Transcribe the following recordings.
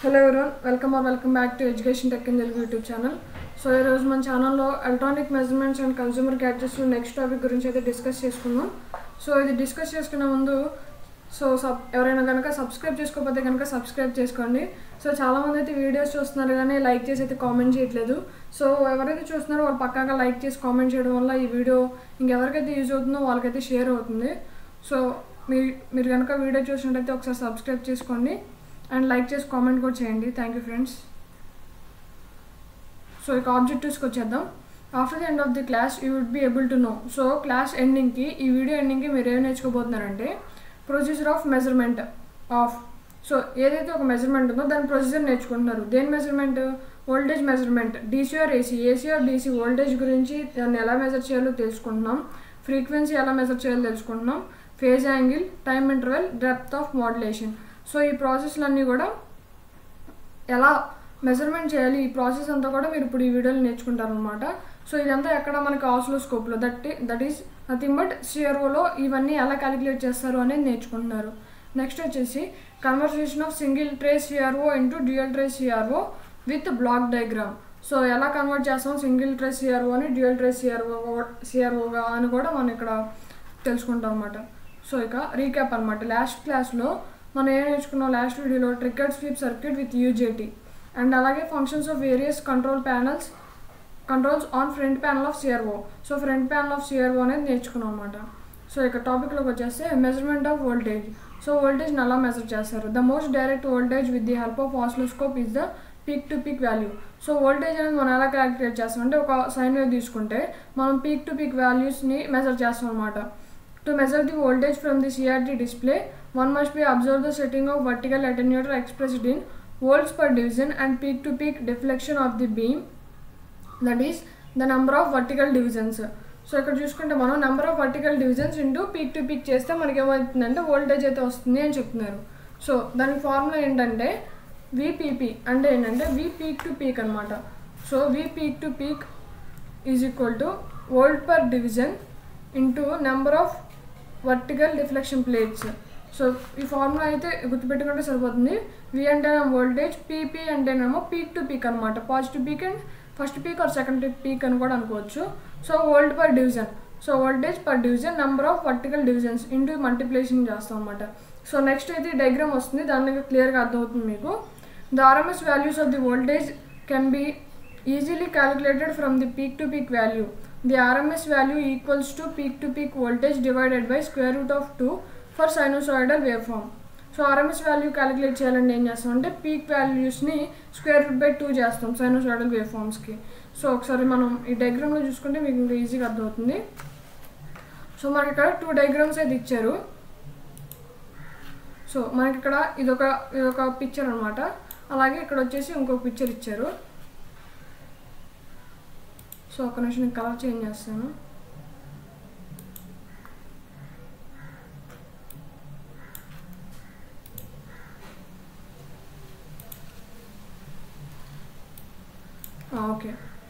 Hello everyone welcome or welcome back to education tech in Telugu YouTube channel so ఈరోజు మన ఛానల్లో electronic measurements and consumer గ్యాడ్జెట్స్లో next topic గురించి అయితే discuss చేసుకుందాం సో ఇది డిస్కస్ చేసుకునే ముందు సో సబ్ ఎవరైనా కనుక సబ్స్క్రైబ్ చేసుకోకపోతే కనుక సబ్స్క్రైబ్ చేసుకోండి సో చాలామంది అయితే వీడియోస్ చూస్తున్నారు కానీ లైక్ చేసి అయితే కామెంట్ చేయట్లేదు సో ఎవరైతే చూస్తున్నారో వాళ్ళు పక్కాగా లైక్ చేసి కామెంట్ చేయడం వల్ల ఈ వీడియో ఇంకెవరికైతే యూజ్ అవుతుందో వాళ్ళకైతే షేర్ అవుతుంది సో మీ మీరు కనుక వీడియో చూసినట్టయితే ఒకసారి సబ్స్క్రైబ్ చేసుకోండి అండ్ లైక్ చేసి కామెంట్ కూడా చేయండి థ్యాంక్ యూ ఫ్రెండ్స్ సో ఇక ఆబ్జెక్టివ్స్కి వచ్చేద్దాం after the end of the class you would be able to know so class ఎండింగ్కి ఈ వీడియో ఎండింగ్కి మీరు ఏం నేర్చుకోబోతున్నారంటే procedure of measurement of so ఏదైతే ఒక మెజర్మెంట్ ఉందో దాని ప్రొసీజర్ నేర్చుకుంటున్నారు దేని measurement voltage measurement DC or AC AC or DC voltage గురించి దాన్ని ఎలా మెజర్ చేయాలో తెలుసుకుంటున్నాం ఫ్రీక్వెన్సీ ఎలా మెజర్ చేయాలో తెలుసుకుంటున్నాం phase angle time interval depth of modulation so ఈ ప్రాసెస్లన్నీ కూడా ఎలా మెజర్మెంట్ చేయాలి ఈ ప్రాసెస్ అంతా కూడా మీరు ఇప్పుడు ఈ వీడియోలో నేర్చుకుంటారు అనమాట సో ఇదంతా ఎక్కడ మనకి ఆస్లోస్కోప్లో that that is nothing but సిఆర్ఓలో ఇవన్నీ ఎలా క్యాలిక్యులేట్ చేస్తారు అనేది నేర్చుకుంటున్నారు నెక్స్ట్ వచ్చేసి conversation of single trace CRO into dual trace CRO with block diagram so ఎలా కన్వర్ట్ చేస్తాం సింగిల్ ట్రే సిఆర్ఓ అని డ్యూయల్ ట్రే సిఆర్ఓ సిఆర్ఓగా అని కూడా మనం ఇక్కడ తెలుసుకుంటాం అనమాట సో ఇక రీక్యాప్ అనమాట లాస్ట్ క్లాస్లో మనం ఏం నేర్చుకున్నాం లాస్ట్ వీడియోలో triggered sweep circuit with UJT and అలాగే functions of various control panels controls on front panel of CRO so front panel of CRO అనేది నేర్చుకున్నాం అనమాట సో ఇక టాపిక్లోకి వచ్చేస్తే మెజర్మెంట్ ఆఫ్ వోల్టేజ్ సో వోల్టేజ్ని ఎలా మెజర్ చేస్తారు the most direct voltage with the help of oscilloscope is the peak to peak value so voltage అనేది మనం ఎలా క్యాలిక్యులేట్ చేస్తాం అంటే ఒక సైన్ వేవ్ తీసుకుంటే మనం పీక్ టు పీక్ వాల్యూస్ని మెజర్ చేస్తాం అనమాట to measure the voltage from the CRT display one must be observe the setting of vertical attenuator expressed in volts per division and peak to peak deflection of the beam that is the number of vertical divisions so ఇక్కడ చూసుకుంటే మనం number of vertical divisions into peak to peak చేస్తే మనకి ఏమవుతుందంటే voltage అయితే వస్తుంది అని చెప్తున్నారు సో దానికి ఫార్ములా ఏంటంటే విపీపీ అంటే ఏంటంటే వి పీక్ టు పీక్ అనమాట so V peak to peak is equal to volt per division into number of vertical deflection plates so ఈ ఫార్ములా అయితే గుర్తుపెట్టుకుంటే సరిపోతుంది వి అంటేనేమో వోల్టేజ్ పీపీ అంటేనేమో పీక్ టు పీక్ అనమాట positive peak and first peak or second peak అని కూడా అనుకోవచ్చు so volt per division so voltage per division number of vertical divisions into multiplication చేస్తాం అనమాట సో నెక్స్ట్ అయితే డయాగ్రామ్ వస్తుంది దాని క్లియర్గా అర్థమవుతుంది మీకు the RMS values of the voltage can be easily calculated from the peak to peak value the RMS value equals to peak to peak voltage divided by square root of two for sinusoidal wave form so RMS value calculate చేయాలంటే ఏం చేస్తాం అంటే peak వాల్యూస్ని square root by two చేస్తాం sinusoidal wave ఫామ్స్కి so ఒకసారి మనం ఈ డయాగ్రామ్లో చూసుకుంటే మీకు ఇంకా ఈజీగా అర్థమవుతుంది సో మనకి ఇక్కడ టూ డయాగ్రామ్స్ అయితే ఇచ్చారు సో మనకి ఇక్కడ ఇదొక ఇదొక పిక్చర్ అనమాట అలాగే ఇక్కడ వచ్చేసి ఇంకొక పిక్చర్ ఇచ్చారు సో ఒక నిమిషం కలర్ చేంజ్ చేస్తాను ఓకే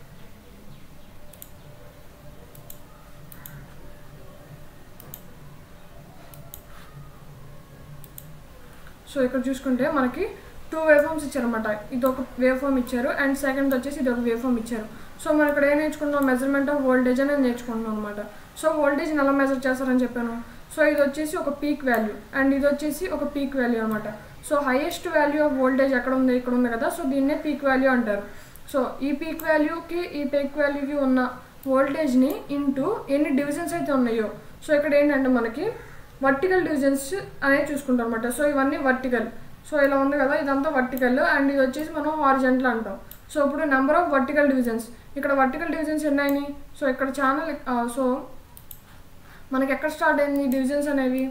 సో ఇక్కడ చూసుకుంటే మనకి టూ వేవ్ ఫామ్స్ ఇచ్చారనమాట ఇది ఒక వేవ్ ఫామ్ ఇచ్చారు అండ్ సెకండ్ వచ్చేసి ఇది ఒక వేవ్ ఫామ్ ఇచ్చారు సో మనం ఇక్కడ ఏం నేర్చుకుంటున్నాం మెజర్మెంట్ ఆఫ్ వోల్టేజ్ అనేది నేర్చుకుంటున్నాం అనమాట సో వోల్టేజ్ని ఎలా మెజర్ చేస్తారని చెప్పాను సో ఇది వచ్చేసి ఒక పీక్ వాల్యూ అండ్ ఇది వచ్చేసి ఒక పీక్ వాల్యూ అనమాట so highest value of voltage ఎక్కడ ఉంది ఇక్కడ ఉంది కదా సో దీన్నే పీక్ వాల్యూ అంటారు సో ఈ పీక్ వాల్యూకి ఈ పీక్ వాల్యూకి ఉన్న వోల్టేజ్ని ఇంటూ ఎన్ని డివిజన్స్ అయితే ఉన్నాయో సో ఇక్కడ ఏంటంటే మనకి వర్టికల్ డివిజన్స్ అనేది చూసుకుంటాం అనమాట సో ఇవన్నీ వర్టికల్ సో ఇలా ఉంది కదా ఇదంతా వర్టికల్ అండ్ ఇది వచ్చేసి మనం హారిజెంటల్ అంటాం సో ఇప్పుడు నెంబర్ ఆఫ్ వర్టికల్ డివిజన్స్ ఇక్కడ వర్టికల్ డివిజన్స్ ఎన్నాయి సో ఇక్కడ ఛానల్ సో మనకి ఎక్కడ స్టార్ట్ అయింది డివిజన్స్ అనేవి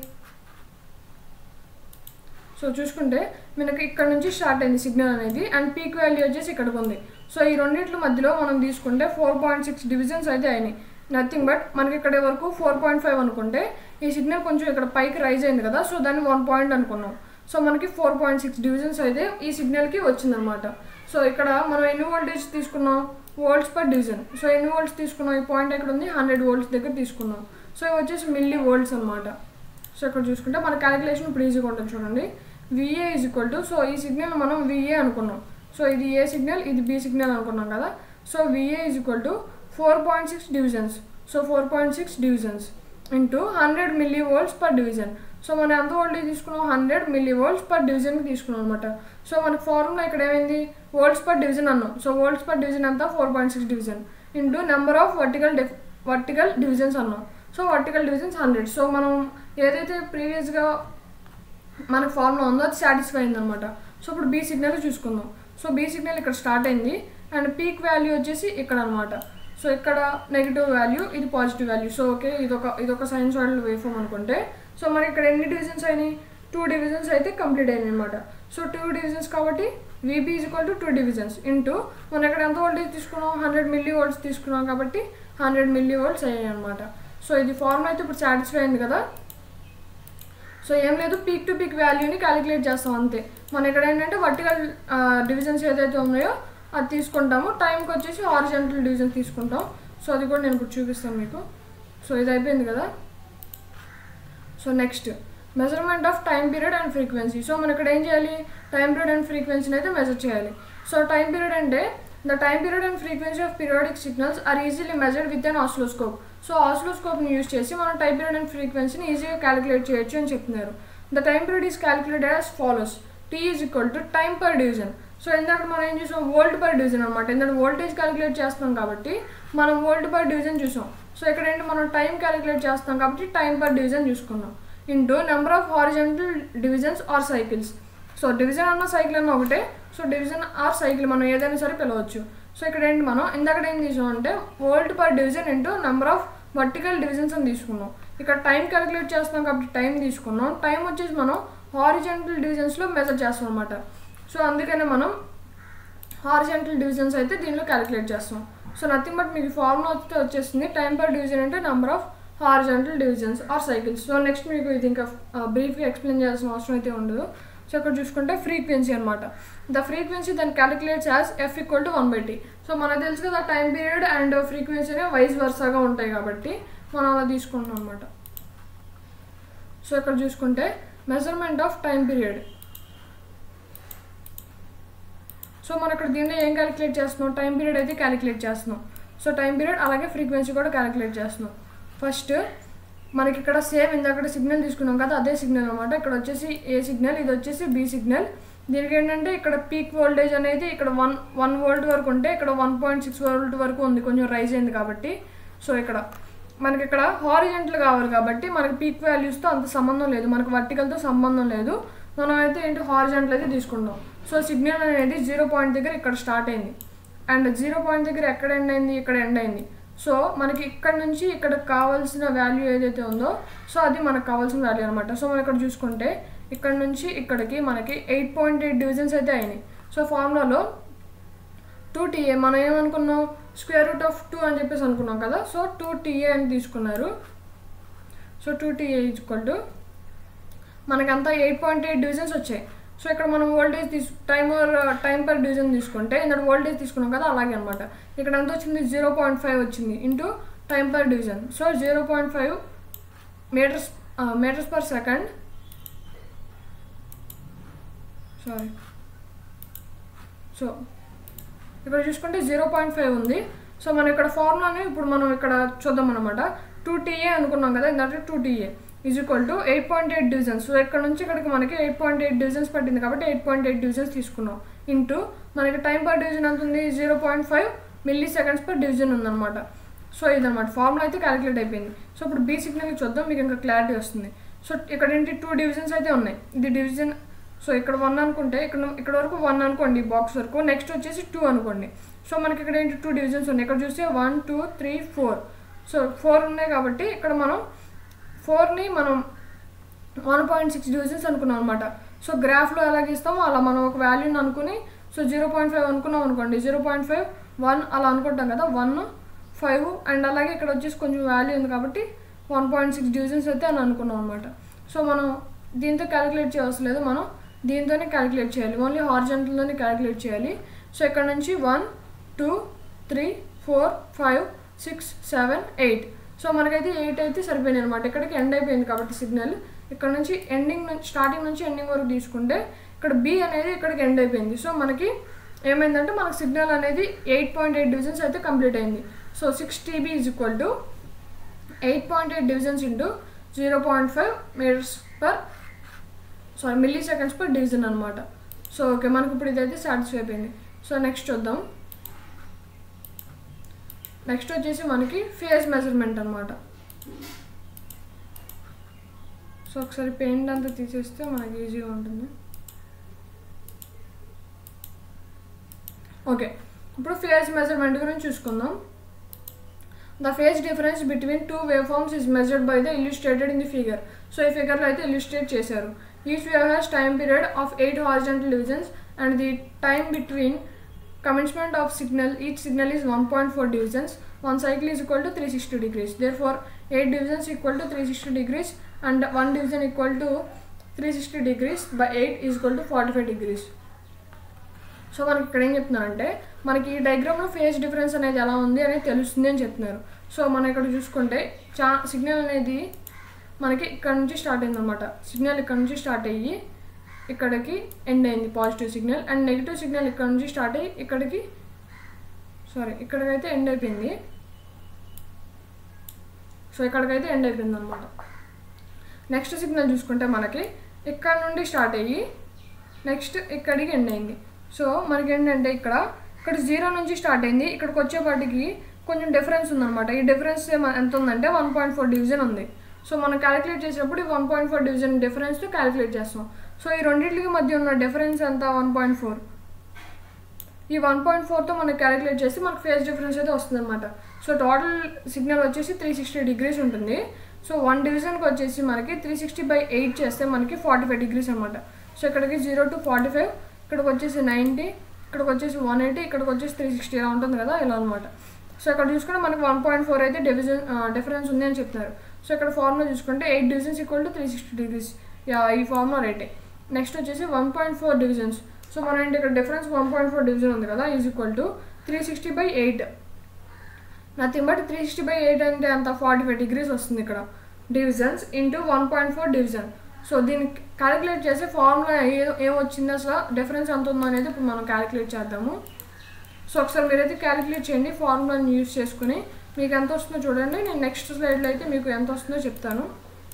సో చూసుకుంటే మనకి ఇక్కడ నుంచి స్టార్ట్ అయింది సిగ్నల్ అనేది అండ్ పీక్ వాల్యూ వచ్చేసి ఇక్కడికి ఉంది సో ఈ రెండింటి మధ్యలో మనం తీసుకుంటే ఫోర్ పాయింట్ సిక్స్ డివిజన్స్ అయితే అయినాయి నథింగ్ బట్ మనకి ఇక్కడ వరకు ఫోర్ పాయింట్ ఫైవ్ అనుకుంటే ఈ సిగ్నల్ కొంచెం ఇక్కడ పైకి రైజ్ అయింది కదా సో దాన్ని వన్ పాయింట్ అనుకున్నాం సో మనకి ఫోర్ పాయింట్ సిక్స్ డివిజన్స్ అయితే ఈ సిగ్నల్కి వచ్చిందనమాట సో ఇక్కడ మనం ఎన్ని వోల్టేజ్ తీసుకున్నాం వోల్ట్స్ పర్ డివిజన్ సో ఎన్ని వోల్ట్స్ తీసుకున్నాం ఈ పాయింట్ ఎక్కడ ఉంది హండ్రెడ్ వోల్ట్స్ దగ్గర తీసుకున్నాం సో ఇవి వచ్చేసి మిల్లీ వోల్ట్స్ అనమాట సో ఇక్కడ చూసుకుంటే మన క్యాలిక్యులేషన్ ఇప్పుడు ఈజీగా ఉంటుంది చూడండి VA is equal to so ఈ సిగ్నల్ మనం విఏ అనుకున్నాం సో ఇది ఏ సిగ్నల్ ఇది బి సిగ్నల్ అనుకున్నాం కదా so VA is equal to four point six divisions so four point six divisions into hundred milli volts per division so మనం ఎంత voltage తీసుకున్నాం హండ్రెడ్ మిల్లీ వోల్ట్స్ పర్ డివిజన్కి తీసుకున్నాం అనమాట సో మనకి ఫార్ములా ఇక్కడ ఏమైంది వోల్ట్స్ పర్ డివిజన్ అన్నాం సో వోల్ట్స్ పర్ డివిజన్ అంతా four point six division into number of vertical diff vertical divisions అన్నాం so vertical divisions hundred so మనం ఏదైతే ప్రీవియస్గా మనకు ఫార్ములా ఉందో అది సాటిస్ఫై అయింది అనమాట సో ఇప్పుడు బీ సిగ్నల్ చూసుకుందాం సో బీ సిగ్నల్ ఇక్కడ స్టార్ట్ అయింది అండ్ పీక్ వాల్యూ వచ్చేసి ఇక్కడ అనమాట సో ఇక్కడ నెగిటివ్ వాల్యూ ఇది పాజిటివ్ వాల్యూ సో ఓకే ఇదొక ఇదొక సైన్సాయిడల్ వేవ్ ఫామ్ అనుకుంటే సో మనకి ఇక్కడ ఎన్ని డివిజన్స్ అయినాయి టూ డివిజన్స్ అయితే కంప్లీట్ అయినాయి అనమాట సో టూ డివిజన్స్ కాబట్టి VB is equal to two divisions into మనం ఇక్కడ ఎంత వోల్టేజ్ తీసుకున్నాం హండ్రెడ్ మిల్లీ వోల్ట్స్ తీసుకున్నాం కాబట్టి హండ్రెడ్ మిల్లీ వోల్ట్స్ అయ్యాయి అనమాట సో ఇది ఫార్మ్ అయితే ఇప్పుడు సాటిస్ఫై అయింది కదా సో ఏం లేదు పీక్ టు పీక్ వాల్యూని క్యాలిక్యులేట్ చేస్తాం అంతే మన ఇక్కడ ఏంటంటే వర్టికల్ డివిజన్స్ ఏదైతే ఉన్నాయో అది తీసుకుంటాము టైంకి వచ్చేసి హారిజెంటల్ డివిజన్స్ తీసుకుంటాం సో అది కూడా నేను ఇప్పుడు చూపిస్తాను మీకు సో ఇది అయిపోయింది కదా so next measurement of time period and frequency so మనం ఇక్కడ ఏం చేయాలి టైం పీరియడ్ అండ్ ఫ్రీక్వెన్సీని అయితే మెజర్ చేయాలి సో టైం పీరియడ్ అంటే the time period and frequency of periodic signals are easily measured with an oscilloscope so ఆస్లోస్కోప్ని use చేసి మనం టైం పీరియడ్ అండ్ ఫ్రీక్వెన్సీని ఈజీగా క్యాలిక్యులేట్ చేయొచ్చు అని చెప్తున్నారు the time period is calculated as follows T is equal to time per division so ఇందాక మనం ఏం చూసాం వోల్ట్ పర్ డివిజన్ అనమాట ఎందుకంటే వోల్టేజ్ క్యాలిక్యులేట్ చేస్తున్నాం కాబట్టి మనం వోల్ట్ పర్ డివిజన్ చూసాం సో ఇక్కడ ఏంటి మనం టైం క్యాలిక్యులేట్ చేస్తాం కాబట్టి టైం పర్ డివిజన్ చూసుకున్నాం into number of horizontal divisions or cycles so division అన్న సైకిల్ అన్న ఒకటే సో డివిజన్ ఆర్ సైకిల్ మనం ఏదైనా సరే పిలవచ్చు సో ఇక్కడ ఏంటి మనం ఇందాక ఏం తీసాం అంటే volt per division into number of vertical divisions అని తీసుకున్నాం ఇక్కడ టైం క్యాలిక్యులేట్ చేస్తున్నాం కాబట్టి టైం తీసుకున్నాం టైం వచ్చేసి మనం హారిజెంటల్ డివిజన్స్లో మెజర్ చేస్తాం అనమాట సో అందుకనే మనం హారిజెంటల్ డివిజన్స్ అయితే దీనిలో క్యాలిక్యులేట్ చేస్తాం సో నథింగ్ బట్ మీకు ఫార్ములా వస్తే వచ్చేస్తుంది టైం పర్ డివిజన్ అంటే number of horizontal divisions or cycles so next మీకు ఇది ఇంకా బ్రీఫ్గా ఎక్స్ప్లెయిన్ చేయాల్సిన అవసరం అయితే ఉండదు సో ఇక్కడ చూసుకుంటే ఫ్రీక్వెన్సీ అనమాట ద ఫ్రీక్వెన్సీ దాన్ని calculates as F equal to one by T so మనకు తెలుసు కదా time period and frequency vice వర్సాగా ఉంటాయి కాబట్టి మనం అలా తీసుకుంటాం అనమాట సో ఇక్కడ చూసుకుంటే measurement of time period so మనం ఇక్కడ దీన్ని ఏం క్యాలిక్యులేట్ చేస్తున్నాం టైం పీరియడ్ అయితే క్యాలిక్యులేట్ చేస్తున్నాం సో టైం పీరియడ్ అలాగే ఫ్రీక్వెన్సీ కూడా క్యాలిక్యులేట్ చేస్తున్నాం ఫస్ట్ మనకి ఇక్కడ సేమ్ ఇందాక సిగ్నల్ తీసుకున్నాం కదా అదే సిగ్నల్ అనమాట ఇక్కడ వచ్చేసి ఏ సిగ్నల్ ఇది వచ్చేసి బి సిగ్నల్ దీనికి ఏంటంటే ఇక్కడ పీక్ వోల్టేజ్ అనేది ఇక్కడ వన్ వన్ వోల్ట్ వరకు ఉంటే ఇక్కడ వన్ పాయింట్ సిక్స్ వోల్ట్ వరకు ఉంది కొంచెం రైజ్ అయింది కాబట్టి సో ఇక్కడ మనకి ఇక్కడ హారిజెంటల్ కావాలి కాబట్టి మనకి పీక్ వాల్యూస్తో అంత సంబంధం లేదు మనకు వర్టికల్తో సంబంధం లేదు మనం అయితే ఏంటి హారిజెంటల్ అయితే తీసుకుంటాం సో సిగ్నల్ అనేది జీరో పాయింట్ దగ్గర ఇక్కడ స్టార్ట్ అయింది అండ్ జీరో పాయింట్ దగ్గర ఎక్కడ ఎండ్ అయింది ఇక్కడ ఎండ్ అయింది సో మనకి ఇక్కడ నుంచి ఇక్కడ కావాల్సిన వాల్యూ ఏదైతే ఉందో సో అది మనకు కావాల్సిన వాల్యూ అనమాట సో మనం ఇక్కడ చూసుకుంటే ఇక్కడ నుంచి ఇక్కడికి మనకి ఎయిట్ పాయింట్ ఎయిట్ డివిజన్స్ అయితే అయినాయి సో ఫార్ములాలో టూ టీఏ మనం ఏమనుకున్నాం స్క్వేర్ రూట్ ఆఫ్ టూ అని చెప్పేసి అనుకున్నాం కదా సో టూ టీఏ అని తీసుకున్నారు so two TA equal to మనకంతా ఎయిట్ పాయింట్ ఎయిట్ డివిజన్స్ వచ్చాయి సో ఇక్కడ మనం వోల్టేజ్ తీసు టైమర్ టైం పర్ డివిజన్ తీసుకుంటే ఇందులో వోల్టేజ్ తీసుకున్నాం కదా అలాగే అనమాట ఇక్కడ ఎంత వచ్చింది జీరో పాయింట్ ఫైవ్ వచ్చింది into time per division so zero point five meters meters per second sorry so ఇక్కడ చూసుకుంటే జీరో పాయింట్ ఫైవ్ ఉంది సో మనం ఇక్కడ ఫార్ములాని ఇప్పుడు మనం ఇక్కడ చూద్దాం అనమాట టూ టీఏ అనుకున్నాం కదా ఇందాక two TA is equal to eight point eight divisions so ఇక్కడ నుంచి ఇక్కడికి మనకి ఎయిట్ పాయింట్ ఎయిట్ డివిజన్స్ పట్టింది కాబట్టి ఎయిట్ పాయింట్ ఎయిట్ డివిజన్స్ తీసుకున్నాం ఇంటూ మనకి టైం పర్ డివిజన్ ఎంత ఉంది zero point five milli seconds per division ఉందన్నమాట సో ఇదన్నమాట ఫార్ములా అయితే క్యాలిక్యులేట్ అయిపోయింది సో ఇప్పుడు బీ సిగ్నల్కి చూద్దాం మీకు ఇంకా క్లారిటీ వస్తుంది సో ఇక్కడ ఏంటి టూ డివిజన్స్ అయితే ఉన్నాయి ఇది డివిజన్ సో ఇక్కడ వన్ అనుకుంటే ఇక్కడ ఇక్కడ వరకు వన్ అనుకోండి బాక్స్ వరకు నెక్స్ట్ వచ్చేసి టూ అనుకోండి సో మనకి ఇక్కడ ఏంటి టూ డివిజన్స్ ఉన్నాయి ఇక్కడ చూస్తే one two three four so four ఉన్నాయి కాబట్టి ఇక్కడ మనం ఫోర్ని మనం వన్ పాయింట్ సిక్స్ డివిజన్స్ అనుకున్నాం అనమాట సో గ్రాఫ్లో ఎలా గీస్తామో అలా మనం ఒక వాల్యూని అనుకుని సో జీరో పాయింట్ ఫైవ్ అనుకున్నాం అనుకోండి జీరో పాయింట్ ఫైవ్ వన్ అలా అనుకుంటాం కదా వన్ ఫైవ్ అండ్ అలాగే ఇక్కడ వచ్చేసి కొంచెం వాల్యూ ఉంది కాబట్టి వన్ పాయింట్ సిక్స్ డివిజన్స్ అయితే అని అనుకున్నాం అనమాట సో మనం దీంతో క్యాలిక్యులేట్ చేయవలసిన లేదు మనం దీంతోనే క్యాలిక్యులేట్ చేయాలి ఓన్లీ హార్జెంటల్లోనే క్యాలిక్యులేట్ చేయాలి సో ఇక్కడ నుంచి one two three four five six seven eight so మనకైతే ఎయిట్ అయితే సరిపోయింది అనమాట ఇక్కడికి ఎండ్ అయిపోయింది కాబట్టి సిగ్నల్ ఇక్కడ నుంచి ఎండింగ్ నుంచి స్టార్టింగ్ నుంచి ఎండింగ్ వరకు తీసుకుంటే ఇక్కడ బి అనేది ఇక్కడికి ఎండ్ అయిపోయింది సో మనకి ఏమైందంటే మనకు సిగ్నల్ అనేది ఎయిట్ పాయింట్ ఎయిట్ డివిజన్స్ అయితే కంప్లీట్ అయింది so six TB is equal to eight point eight divisions into zero point five meters per sorry milli seconds per division అనమాట సో ఓకే మనకి ఇప్పుడు ఇదైతే సాటిస్ఫై అయిపోయింది సో నెక్స్ట్ చూద్దాం next వచ్చేసి మనకి ఫేస్ మెజర్మెంట్ అనమాట సో ఒకసారి పెయింట్ అంతా తీసేస్తే మనకి ఈజీగా ఉంటుంది ఓకే ఇప్పుడు ఫేస్ మెజర్మెంట్ గురించి చూసుకుందాం the phase difference between two wave forms is measured by the illustrated in the figure so ఈ ఫిగర్లో అయితే ఇల్లుస్ట్రేట్ చేశారు each wave has time period of eight horizontal divisions and the time between commencement of signal each signal is 1.4 divisions one cycle is equal to 360 degrees therefore 8 divisions equal to 360 degrees and 1 division equal to 360 degrees by 8 is equal to 45 degrees so మనకి ఇక్కడ ఏం చెప్తున్నారంటే మనకి ఈ డయాగ్రామ్లో phase difference అనేది ఎలా ఉంది అనేది తెలుస్తుంది అని చెప్తున్నారు సో మనం ఇక్కడ చూసుకుంటే చా సిగ్నల్ అనేది మనకి ఇక్కడ నుంచి స్టార్ట్ అయిందన్నమాట సిగ్నల్ ఇక్కడ నుంచి స్టార్ట్ అయ్యి ఇక్కడికి ఎండ్ అయింది positive signal and negative signal ఇక్కడ నుంచి స్టార్ట్ అయ్యి ఇక్కడికి సారీ ఇక్కడికైతే ఎండ్ అయిపోయింది సో ఇక్కడికైతే ఎండ్ అయిపోయింది అనమాట నెక్స్ట్ సిగ్నల్ చూసుకుంటే మనకి ఇక్కడ నుండి స్టార్ట్ అయ్యి నెక్స్ట్ ఇక్కడికి ఎండ్ అయింది సో మనకి ఏంటంటే ఇక్కడ ఇక్కడ జీరో నుంచి స్టార్ట్ అయింది ఇక్కడికి వచ్చేపాటికి కొంచెం డిఫరెన్స్ ఉందన్నమాట ఈ డిఫరెన్స్ ఎంత ఉందంటే వన్ పాయింట్ ఫోర్ డివిజన్ ఉంది సో మనం క్యాలిక్యులేట్ చేసినప్పుడు వన్ పాయింట్ ఫోర్ డివిజన్ డిఫరెన్స్తో క్యాలిక్యులేట్ చేస్తాం సో ఈ రెండింటికి మధ్య ఉన్న డిఫరెన్స్ ఎంత వన్ పాయింట్ ఫోర్ ఈ వన్ పాయింట్ ఫోర్తో మనం క్యాలిక్యులేట్ చేసి మనకు ఫేస్ డిఫరెన్స్ అయితే వస్తుంది అనమాట సో టోటల్ సిగ్నల్ వచ్చేసి త్రీ సిక్స్టీ డిగ్రీస్ ఉంటుంది సో వన్ డివిజన్కి వచ్చేసి మనకి త్రీ సిక్స్టీ బై ఎయిట్ చేస్తే మనకి ఫార్టీ ఫైవ్ డిగ్రీస్ అనమాట సో ఇక్కడికి జీరో టు ఫార్టీ ఫైవ్ ఇక్కడికి వచ్చేసి నైంటీ ఇక్కడికి వచ్చేసి వన్ ఎయిటీ ఇక్కడికి వచ్చేసి త్రీ సిక్స్టీ ఇలా ఉంటుంది కదా ఇలా అనమాట సో ఇక్కడ చూసుకుంటే మనకి వన్ పాయింట్ ఫోర్ అయితే డివిజన్ డిఫరెన్స్ ఉంది అని చెప్తున్నారు సో ఇక్కడ ఫార్ములా చూసుకుంటే eight divisions equal to three sixty degrees ఈ ఫార్ములా రైటే నెక్స్ట్ వచ్చేసి one point four divisions so మన ఏంటి ఇక్కడ difference one point four division ఉంది కదా is equal to three sixty by eight nothing but three sixty by eight అంటే అంత ఫార్టీ ఫైవ్ డిగ్రీస్ వస్తుంది ఇక్కడ divisions into one point four division so దీన్ని క్యాలిక్యులేట్ చేసే ఫార్ములా ఏ ఏమొచ్చింది అసలు డిఫరెన్స్ ఎంత ఉందో అనేది ఇప్పుడు మనం క్యాలిక్యులేట్ చేద్దాము సో ఒకసారి మీరైతే క్యాలిక్యులేట్ చేయండి ఫార్ములాని యూజ్ చేసుకుని మీకు ఎంత వస్తుందో చూడండి నేను నెక్స్ట్ స్లైడ్లో అయితే మీకు ఎంత వస్తుందో చెప్తాను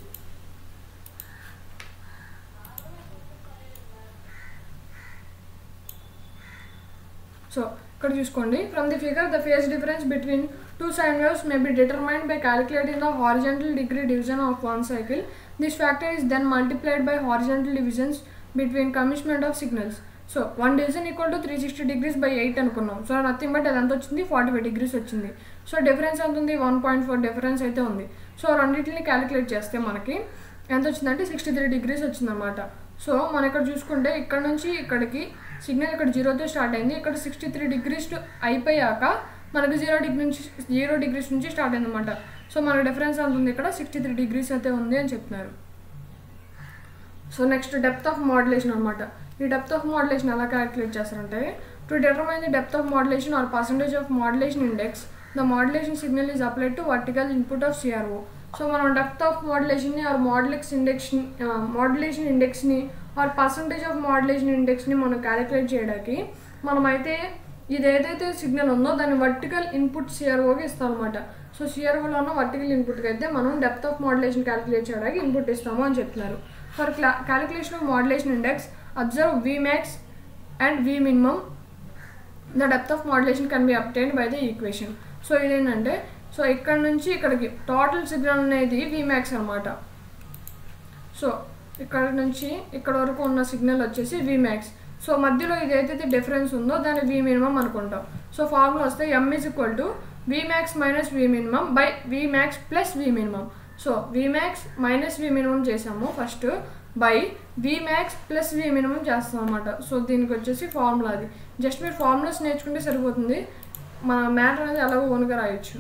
సో ఇక్కడ చూసుకోండి from the figure the phase difference between two sine waves may be determined by calculating the horizontal degree division of one cycle this factor is then multiplied by horizontal divisions between commencement of signals so one division equal to three sixty degrees by eight అనుకున్నాం so nothing but అది ఎంత వచ్చింది forty five degrees వచ్చింది so difference ఎంత ఉంది one point four difference అయితే ఉంది so రెండింటిని క్యాలిక్యులేట్ చేస్తే మనకి ఎంత వచ్చిందంటే సిక్స్టీ త్రీ డిగ్రీస్ వచ్చిందన్నమాట సో మనం ఇక్కడ చూసుకుంటే ఇక్కడ నుంచి ఇక్కడికి సిగ్నల్ ఇక్కడ జీరోతో స్టార్ట్ అయింది ఇక్కడ సిక్స్టీ త్రీ డిగ్రీస్ అయిపోయాక మనకి జీరో డిగ్రీ నుంచి జీరో డిగ్రీస్ నుంచి స్టార్ట్ అయింది అనమాట సో మన డిఫరెన్స్ ఎంత ఉంది ఇక్కడ సిక్స్టీ త్రీ డిగ్రీస్ అయితే ఉంది అని చెప్తున్నారు so next depth of modulation అనమాట ఈ డెప్త్ ఆఫ్ మోడ్యులేషన్ ఎలా క్యాలిక్యులేట్ చేస్తారంటే to determine the depth of modulation or percentage of modulation index the modulation signal is applied to vertical input of CRO so మనం depth of మోడ్యులేషన్ని or మోడ్యులెక్స్ index modulation ఇండెక్స్ని or percentage of modulation ఇండెక్స్ని మనం calculate చేయడానికి మనమైతే ఇది ఏదైతే సిగ్నల్ ఉందో దాన్ని వర్టికల్ ఇన్పుట్ సిఆర్ఓకి ఇస్తాం అనమాట సో సిఆర్ఓలో ఉన్న వర్టికల్ ఇన్పుట్కి అయితే మనం డెప్త్ ఆఫ్ మోడ్యులేషన్ క్యాలిక్యులేట్ చేయడానికి ఇన్పుట్ ఇస్తాము అని చెప్తున్నారు ఫర్ క్లా calculation of modulation index observe V max and V minimum the depth of modulation can be obtained by the equation so ఇదేంటంటే సో ఇక్కడ నుంచి ఇక్కడికి టోటల్ సిగ్నల్ అనేది వి మ్యాక్స్ అనమాట సో ఇక్కడ నుంచి ఇక్కడ వరకు ఉన్న సిగ్నల్ వచ్చేసి వి మ్యాక్స్ సో మధ్యలో ఇది ఏదైతే డిఫరెన్స్ ఉందో దాన్ని వి మినిమం అనుకుంటాం సో ఫార్ములా వస్తే M is equal to V max minus V minimum by V max plus V minimum so V max minus V minimum చేసాము first by V max plus V minimum చేస్తాం అనమాట so దీనికి వచ్చేసి formula అది just మీరు formulas నేర్చుకుంటే సరిపోతుంది మన మ్యాటర్ అనేది అలాగో ఓన్గా రాయొచ్చు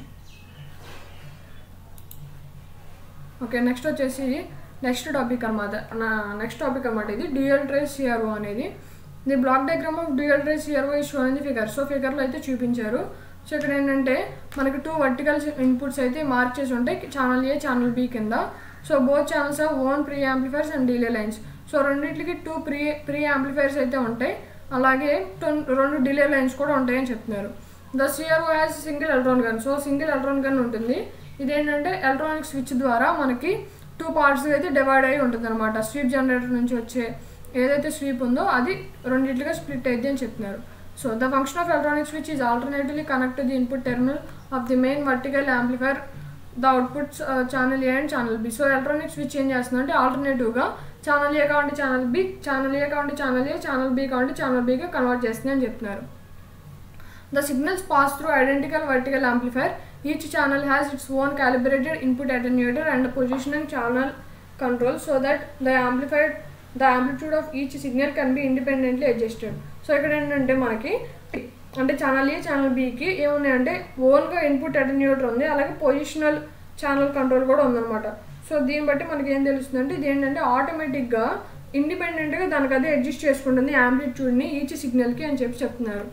ఓకే నెక్స్ట్ వచ్చేసి నెక్స్ట్ టాపిక్ అనమాట నా నెక్స్ట్ టాపిక్ అనమాట ఇది డ్యూయల్ ట్రేస్ సిఆర్ఓ అనేది the block diagram of dual trace CRO is show అనేది ఫిగర్ సో ఫిగర్లో అయితే చూపించారు సో ఇక్కడ ఏంటంటే మనకి టూ వర్టికల్ ఇన్పుట్స్ అయితే మార్క్ చేసి ఉంటాయి ఛానల్ ఏ ఛానల్ బి కింద so both channels of own preamplifiers and delay lines so రెండింటికి టూ ప్రీ ప్రీ యాంప్లిఫైర్స్ అయితే ఉంటాయి అలాగే టొన్- రెండు డిలే లైన్స్ కూడా ఉంటాయని చెప్తున్నారు the CRO has single electron gun so single electron gun ఉంటుంది ఇదేంటంటే ఎలక్ట్రానిక్ స్విచ్ ద్వారా మనకి టూ పార్ట్స్ అయితే డివైడ్ అయి ఉంటుంది అనమాట స్వీప్ జనరేటర్ నుంచి వచ్చే ఏదైతే స్వీప్ ఉందో అది రెండింటిగా స్ప్లిట్ అయింది అని చెప్తున్నారు so the function of electronic switch is alternatively connect the input terminal of the main vertical amplifier the output channel A and channel B so electronic switch ఏం చేస్తుంది అంటే ఆల్టర్నేటివ్గా ఛానల్ ఏ కావండి ఛానల్ బి ఛానల్ ఏ కావండి channel A channel B కావండి channel బిగా convert చేస్తుంది అని చెప్తున్నారు The signals pass through identical vertical amplifier. Each channel has its own calibrated input attenuator and a positioning channel control so that the amplified the amplitude of each signal can be independently adjusted. So ఇక్కడ ఏంటంటే మనకి అంటే channel A channel బికి ఏమున్నాయంటే ఓన్గా input అటెన్యూటర్ ఉంది అలాగే positional channel control కూడా ఉందన్నమాట so దీన్ని బట్టి మనకి ఏం తెలుస్తుంది అంటే ఇది ఏంటంటే ఆటోమేటిక్గా ఇండిపెండెంట్గా దానికి అదే అడ్జస్ట్ చేసుకుంటుంది యాంప్లిట్యూడ్ని ఈచ్ సిగ్నల్కి అని చెప్పి చెప్తున్నారు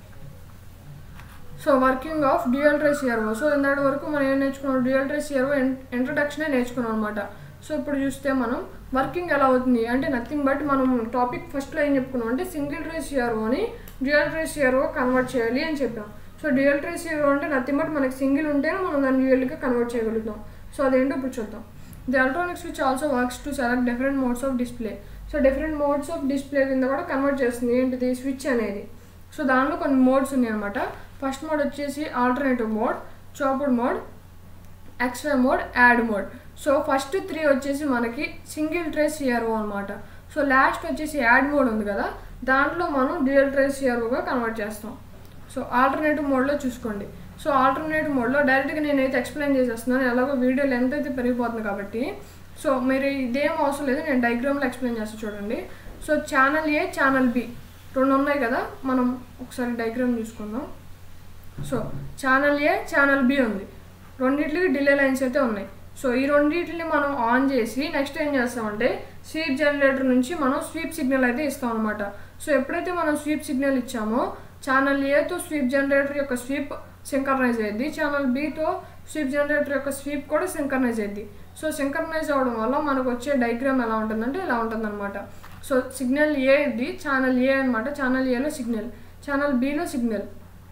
so working of dual trace ఇయర్వో సో ఇందాటి వరకు మనం ఏం నేర్చుకున్నాం డ్యూయల్ ట్రేస్ ఇయర్వో ఇంట్రడక్షనే నేర్చుకున్నాం అనమాట సో ఇప్పుడు చూస్తే మనం వర్కింగ్ ఎలా అవుతుంది అంటే నథింగ్ బట్ మనం టాపిక్ ఫస్ట్లో ఏం చెప్పుకున్నాం అంటే సింగిల్ ట్రేస్ ఇయర్వోని డ్యూయల్ ట్రేస్ ఇయర్వో కన్వర్ట్ చేయాలి అని చెప్పాం సో డ్యూయల్ ట్రేస్ ఇయర్వో అంటే నథింగ్ బట్ మనకి సింగిల్ ఉంటేనే మనం దాన్ని డ్యూయల్గా కన్వర్ట్ చేయగలుగుతాం సో అదేంటో ఇప్పుడు చూద్దాం the electronic switch also works to select different modes of display so different modes of display కింద కూడా కన్వర్ట్ చేస్తుంది ఏంటిది స్విచ్ అనేది సో దానిలో కొన్ని మోడ్స్ ఉన్నాయి అనమాట ఫస్ట్ మోడ్ వచ్చేసి alternative mode chopped mode XY mode add mode so first three వచ్చేసి మనకి సింగిల్ ట్రేస్ సిఆర్ఓ అనమాట సో లాస్ట్ వచ్చేసి యాడ్ మోడ్ ఉంది కదా దాంట్లో మనం డ్యూయల్ ట్రేస్ సిఆర్ఓగా కన్వర్ట్ చేస్తాం సో ఆల్టర్నేటివ్ మోడ్లో చూసుకోండి సో ఆల్టర్నేటివ్ మోడ్లో డైరెక్ట్గా నేనైతే ఎక్స్ప్లెయిన్ చేసేస్తున్నాను ఎలాగో వీడియో లెంత్ అయితే పెరిగిపోతుంది కాబట్టి సో మీరు ఇదేం అవసరం లేదు నేను డయాగ్రామ్లో ఎక్స్ప్లెయిన్ చేస్తాను చూడండి so channel A channel B రెండు ఉన్నాయి కదా మనం ఒకసారి డయాగ్రామ్ చూసుకుందాం so channel A channel B ఉంది రెండిట్లకి డిలే లైన్స్ అయితే ఉన్నాయి సో ఈ రెండింటిని మనం ఆన్ చేసి నెక్స్ట్ ఏం చేస్తామంటే స్వీప్ జనరేటర్ నుంచి మనం స్వీప్ సిగ్నల్ అయితే ఇస్తాం అనమాట సో ఎప్పుడైతే మనం స్వీప్ సిగ్నల్ ఇచ్చామో ఛానల్ ఏతో స్వీప్ జనరేటర్ యొక్క స్వీప్ సింకర్నైజ్ అయ్యింది ఛానల్ బితో స్వీప్ జనరేటర్ యొక్క స్వీప్ కూడా సింకర్నైజ్ అయ్యింది సో సింకర్నైజ్ అవ్వడం వల్ల మనకు వచ్చే డైగ్రామ్ ఎలా ఉంటుందంటే ఇలా ఉంటుందన్నమాట సో సిగ్నల్ ఏ ఇది ఛానల్ ఏ అనమాట ఛానల్ ఏలో సిగ్నల్ ఛానల్ బిలో సిగ్నల్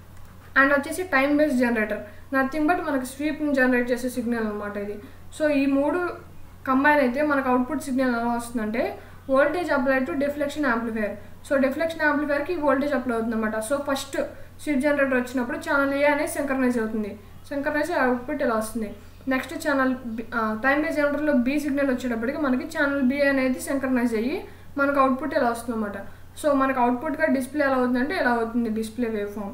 అండ్ వచ్చేసి time based generator nothing but మనకి స్వీప్ని జనరేట్ చేసే సిగ్నల్ అనమాట ఇది సో ఈ మూడు కంబైన్ అయితే మనకు అవుట్పుట్ సిగ్నల్ ఎలా వస్తుందంటే voltage apply to deflection amplifier so deflection యాంప్లిఫైర్కి వోల్టేజ్ అప్లై అవుతుంది అనమాట సో ఫస్ట్ స్వీప్ జనరేటర్ వచ్చినప్పుడు ఛానల్ ఏ అనేది సింకర్నైజ్ అవుతుంది సింకర్నైజ్ అవుట్పుట్ ఇలా వస్తుంది నెక్స్ట్ ఛానల్ టైం బేస్ జనరేటర్లో బి సిగ్నల్ వచ్చేటప్పటికి మనకి ఛానల్ బి అనేది సింకర్నైజ్ అయ్యి మనకు అవుట్పుట్ ఇలా వస్తుంది అనమాట సో మనకు అవుట్పుట్గా డిస్ప్లే ఎలా అవుతుందంటే ఇలా అవుతుంది డిస్ప్లే వేవ్ ఫామ్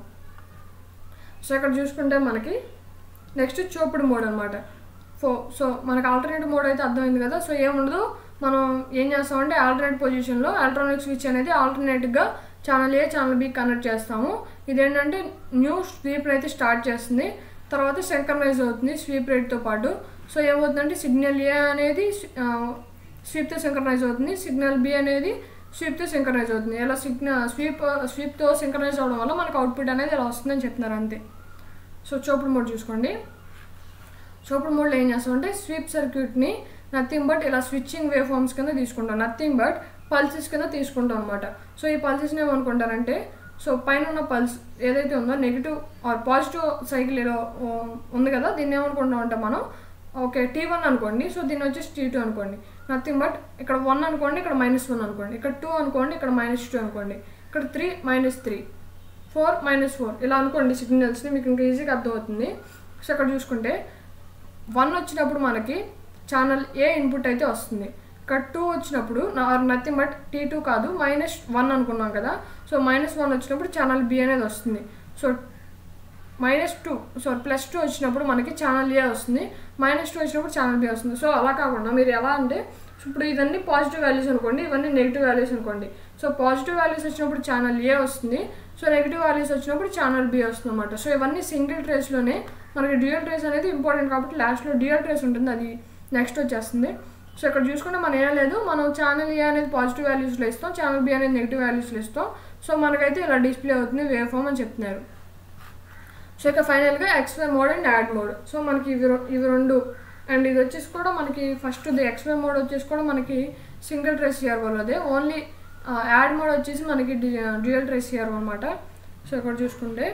సో ఇక్కడ చూసుకుంటే మనకి నెక్స్ట్ చూపుడు మోడ్ అనమాట ఫో సో మనకి ఆల్టర్నేటివ్ మోడ్ అయితే అర్థమైంది కదా సో ఏముండదు మనం ఏం చేస్తామంటే ఆల్టర్నేట్ పొజిషన్లో ఎలక్ట్రానిక్ స్విచ్ అనేది ఆల్టర్నేట్గా channel A channel B connect చేస్తాము ఇదేంటంటే న్యూ స్వీప్ అయితే స్టార్ట్ చేస్తుంది తర్వాత సింక్రనైజ్ అవుతుంది స్వీప్ రేట్తో పాటు సో ఏమవుతుందంటే సిగ్నల్ ఏ అనేది స్వీప్తో సింక్రనైజ్ అవుతుంది సిగ్నల్ బి అనేది స్వీప్తో సింక్రనైజ్ అవుతుంది ఇలా సిగ్నల్ స్వీప్ స్వీప్తో సింక్రనైజ్ అవడం వల్ల మనకు అవుట్పుట్ అనేది ఇలా వస్తుందని చెప్తున్నారు అంతే సో చోపుడు మోడ్ చూసుకోండి చోపుడు మోడ్లో ఏం చేస్తామంటే స్వీప్ సర్క్యూట్ని నథింగ్ బట్ ఇలా స్విచ్చింగ్ వేవ్ ఫార్మ్స్ కింద తీసుకుంటాం నథింగ్ బట్ పల్సెస్ కింద తీసుకుంటాం అనమాట సో ఈ పల్సెస్ని ఏమనుకుంటారంటే సో పైన ఉన్న పల్స్ ఏదైతే ఉందో నెగిటివ్ ఆర్ పాజిటివ్ సైకిల్ ఏదో ఉంది కదా దీన్ని ఏమనుకుంటాం అంటే మనం ఓకే టీ వన్ అనుకోండి సో దీన్ని వచ్చేసి టీ టూ అనుకోండి నథింగ్ బట్ ఇక్కడ వన్ అనుకోండి ఇక్కడ మైనస్ వన్ అనుకోండి ఇక్కడ టూ అనుకోండి ఇక్కడ మైనస్ టూ అనుకోండి ఇక్కడ three minus three four minus four ఇలా అనుకోండి సిగ్నల్స్ని మీకు ఇంకా ఈజీగా అర్థమవుతుంది సో ఇక్కడ చూసుకుంటే వన్ వచ్చినప్పుడు మనకి ఛానల్ ఏ ఇన్పుట్ అయితే వస్తుంది ఇక్కడ టూ వచ్చినప్పుడు నథింగ్ బట్ టీ టూ కాదు మైనస్ వన్ అనుకున్నాం కదా సో మైనస్ వన్ వచ్చినప్పుడు ఛానల్ బి అనేది వస్తుంది so minus two so plus two వచ్చినప్పుడు మనకి ఛానల్ ఏ వస్తుంది మైనస్ టూ వచ్చినప్పుడు ఛానల్ బి వస్తుంది సో అలా కాకుండా మీరు ఎలా అంటే ఇప్పుడు ఇవన్నీ పాజిటివ్ వాల్యూస్ అనుకోండి ఇవన్నీ నెగిటివ్ వాల్యూస్ అనుకోండి సో పాజిటివ్ వాల్యూస్ వచ్చినప్పుడు ఛానల్ ఏ వస్తుంది సో నెగిటివ్ వాల్యూస్ వచ్చినప్పుడు ఛానల్ బి వస్తుంది అనమాట సో ఇవన్నీ సింగిల్ ట్రేస్లోనే మనకి డ్యూయల్ ట్రేస్ అనేది ఇంపార్టెంట్ కాబట్టి లాస్ట్లో డ్యూయల్ ట్రేస్ ఉంటుంది అది నెక్స్ట్ వచ్చేస్తుంది సో ఇక్కడ చూసుకుంటే మనం ఏం లేదు మనం ఛానల్ ఏ అనేది పాజిటివ్ వాల్యూస్లో ఇస్తాం ఛానల్ బి అనేది నెగిటివ్ వాల్యూస్లో ఇస్తాం సో మనకైతే ఇలా డిస్ప్లే అవుతుంది వేవ్ ఫామ్ అని చెప్తున్నారు సో ఇక ఫైనల్గా XY mode and add mode so మనకి ఇవి ఇవి రెండు అండ్ ఇది వచ్చేసి కూడా మనకి ఫస్ట్ ది ఎక్స్వై మోడ్ వచ్చేసి కూడా మనకి సింగిల్ ట్రేస్ సిఆర్ఓలోదే ఓన్లీ యాడ్ మోడ్ వచ్చేసి మనకి డ్యూయల్ ట్రేస్ సిఆర్ఓ అనమాట సో ఇక్కడ చూసుకుంటే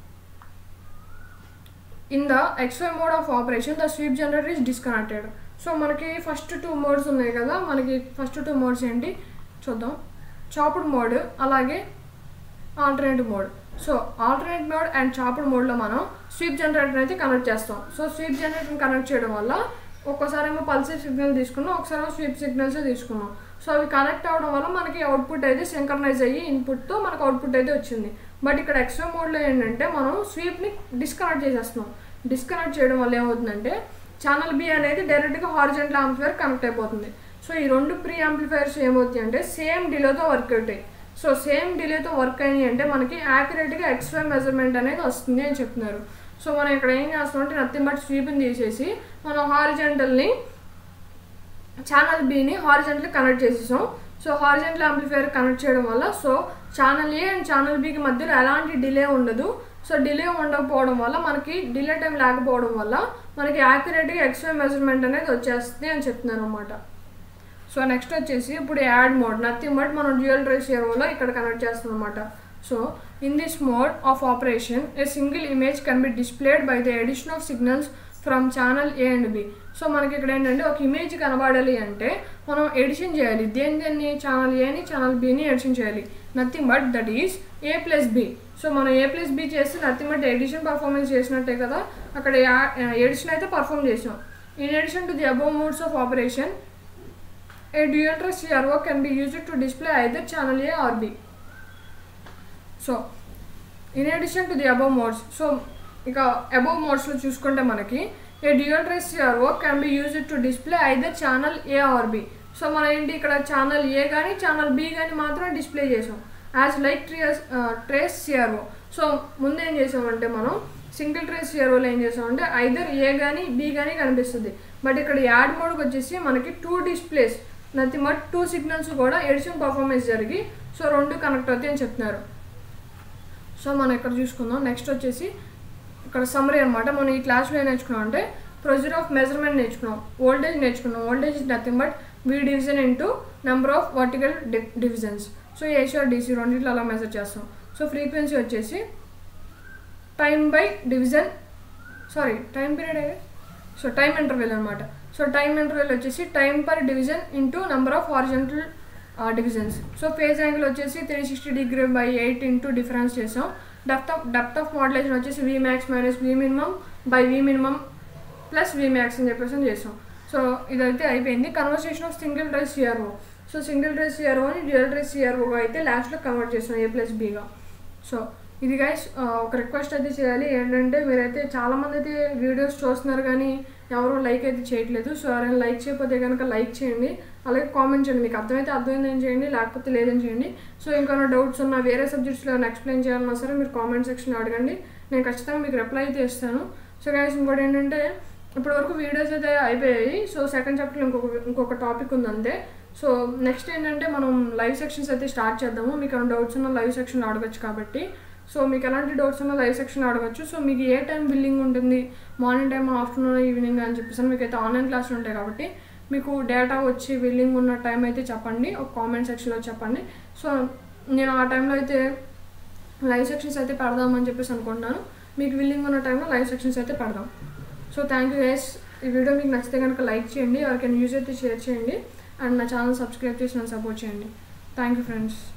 in the XY mode of operation the sweep generator is disconnected so మనకి ఫస్ట్ టూ మోడ్స్ ఉన్నాయి కదా మనకి ఫస్ట్ టూ మోడ్స్ ఏంటి చూద్దాం చాపుడ్ మోడ్ అలాగే alternative mode so alternate mode and chopped మోడ్లో మనం స్వీప్ జనరేటర్ అయితే కనెక్ట్ చేస్తాం సో స్వీప్ జనరేటర్ని కనెక్ట్ చేయడం వల్ల ఒక్కోసారి ఏమో పల్సర్ సిగ్నల్ తీసుకున్నాం ఒకసారి ఏమో స్వీప్ సిగ్నల్స్ తీసుకున్నాం సో అవి కనెక్ట్ అవ్వడం వల్ల మనకి అవుట్పుట్ అయితే సింక్రనైజ్ అయ్యి ఇన్పుట్తో మనకు అవుట్పుట్ అయితే వచ్చింది బట్ ఇక్కడ ఎక్స్ట్రా మోడ్లో ఏంటంటే మనం స్వీప్ని డిస్కనెక్ట్ చేసేస్తున్నాం డిస్కనెక్ట్ చేయడం వల్ల ఏమవుతుందంటే ఛానల్ బి అనేది డైరెక్ట్గా హారిజెంటల్ ఆంప్లిఫైర్ కనెక్ట్ అయిపోతుంది సో ఈ రెండు ప్రీ ఆంప్లిఫైర్స్ ఏమవుతాయి అంటే సేమ్ డిలేతో వర్క్ అవుతాయి సో సేమ్ డిలేతో వర్క్ అయినాయి అంటే మనకి యాక్యురేట్గా ఎక్స్వై మెజర్మెంట్ అనేది వస్తుంది అని చెప్తున్నారు సో మనం ఇక్కడ ఏం చేస్తాం అంటే నథింగ్ బట్ స్వీప్ని తీసేసి మనం హారిజెంటల్ని ఛానల్ బిని హారిజెంటల్ కనెక్ట్ చేసేసాం సో హారిజెంటల్ ఆంప్లిఫైర్ కనెక్ట్ చేయడం వల్ల so channel A and channel బికి మధ్యలో ఎలాంటి డిలే ఉండదు సో డిలే ఉండకపోవడం వల్ల మనకి డిలే టైం లేకపోవడం వల్ల మనకి యాక్యురేట్గా ఎక్స్వై మెజర్మెంట్ అనేది వచ్చేస్తుంది అని చెప్తున్నారు అనమాట సో నెక్స్ట్ వచ్చేసి ఇప్పుడు యాడ్ మోడ్ నథింగ్ బట్ మనం డ్యూయల్ డ్రైవ్ సేవలో ఇక్కడ కనెక్ట్ చేస్తాం అనమాట so in this mode of operation a single image can be displayed by the addition of signals from channel A and B so మనకి ఇక్కడ ఏంటంటే ఒక ఇమేజ్ కనబడాలి అంటే మనం ఎడిషన్ చేయాలి దేని దేన్ని ఛానల్ ఏని ఛానల్ బిని ఎడిషన్ చేయాలి nothing but that is A plus B so మనం ఏ ప్లస్ బి చేస్తే నథింగ్ బట్ ఎడిషన్ పర్ఫార్మెన్స్ చేసినట్టే కదా అక్కడ ఎడిషన్ అయితే పర్ఫామ్ చేసాం in addition to the above modes of operation a dual trace CRO can be used to display either channel A or B. So in addition to the above modes so ఇక above మోడ్స్లో చూసుకుంటే మనకి a dual trace CRO can be use to display either channel A or B so మనం ఏంటి ఇక్కడ channel ఏ కానీ channel B కానీ మాత్రం డిస్ప్లే చేసాం యాజ్ లైక్ ట్రియస్ ట్రేస్ సిఆర్ఓ సో ముందు ఏం చేసామంటే మనం సింగిల్ ట్రేస్ సిఆర్ఓలో ఏం చేసామంటే ఐదర్ ఏ కానీ బి కానీ కనిపిస్తుంది బట్ ఇక్కడ యాడ్ మోడ్కి వచ్చేసి మనకి two displays nothing but two signals కూడా ఎడిషన్ పర్ఫార్మెన్స్ జరిగి సో రెండు కనెక్ట్ అవుతాయి అని చెప్తున్నారు సో మనం ఇక్కడ చూసుకుందాం నెక్స్ట్ వచ్చేసి ఇక్కడ సమ్మరీ అనమాట మనం ఈ క్లాస్లో ఏం నేర్చుకున్నాం అంటే ప్రొసీజర్ ఆఫ్ మెజర్మెంట్ నేర్చుకున్నాం వోల్టేజ్ నేర్చుకున్నాం voltage is nothing but V division into number of vertical divisions so AC or DC రెండింటిలో అలా మెజర్ చేస్తాం సో ఫ్రీక్వెన్సీ వచ్చేసి time by division sorry time period so time interval అనమాట so time interval వచ్చేసి time per division into number of horizontal divisions so phase angle వచ్చేసి three sixty degree by eight into difference చేసాం depth of depth of మోడలేషన్ వచ్చేసి V max minus V minimum by V minimum plus V max అని చెప్పేసి చేసాం so ఇదైతే అయిపోయింది conversation of single trace CRO so single trace సిఆర్ఓని dual trace సిఆర్ఓగా అయితే లాస్ట్లో కన్వర్ట్ చేసాం ఏ ప్లస్ బీగా సో ఇది గైస్ ఒక రిక్వెస్ట్ అయితే చేయాలి ఏంటంటే మీరైతే చాలామంది అయితే వీడియోస్ చూస్తున్నారు కానీ ఎవరు లైక్ అయితే చేయట్లేదు సో ఎవరైనా లైక్ చేయకపోతే కనుక లైక్ చేయండి అలాగే కామెంట్ చేయండి మీకు అర్థమైతే అర్థమైందని చేయండి లేకపోతే లేదని చేయండి సో ఇంకేమైనా డౌట్స్ ఉన్నా వేరే సబ్జెక్ట్స్లో ఏమైనా ఎక్స్ప్లెయిన్ చేయాలన్నా సరే మీరు కామెంట్ సెక్షన్లో అడగండి నేను ఖచ్చితంగా మీకు రిప్లై అయితే ఇస్తాను సో గైస్ ఇంకోటి ఏంటంటే ఇప్పటివరకు వీడియోస్ అయితే అయిపోయాయి సో సెకండ్ చాప్టర్లో ఇంకొక ఇంకొక టాపిక్ ఉంది అంతే సో నెక్స్ట్ ఏంటంటే మనం లైవ్ సెక్షన్స్ అయితే స్టార్ట్ చేద్దాము మీకు ఏమైనా డౌట్స్ ఉన్నా లైవ్ సెక్షన్లో అడగచ్చు కాబట్టి సో మీకు ఎలాంటి డౌట్స్ ఉన్నా లైవ్ సెక్షన్ అడగచ్చు సో మీకు ఏ టైం బిల్లింగ్ ఉంటుంది మార్నింగ్ టైం ఆఫ్టర్నూన్ ఈవినింగ్ అని చెప్పేసి మీకు అయితే ఆన్లైన్ క్లాసులు ఉంటాయి కాబట్టి మీకు డేటా వచ్చి బిల్లింగ్ ఉన్న టైం అయితే చెప్పండి ఒక కామెంట్ సెక్షన్లో చెప్పండి సో నేను ఆ టైంలో అయితే లైవ్ సెక్షన్స్ అయితే పెడదామని చెప్పేసి అనుకుంటున్నాను మీకు విల్లింగ్ ఉన్న టైంలో లైవ్ సెక్షన్స్ అయితే పెడదాం సో థ్యాంక్ యూ గైస్ ఈ వీడియో మీకు నచ్చితే కనుక లైక్ చేయండి ఎవరికైనా యూజ్ అయితే షేర్ చేయండి అండ్ నా ఛానల్ సబ్స్క్రైబ్ చేసి నన్ను సపోర్ట్ చేయండి థ్యాంక్ యూ ఫ్రెండ్స్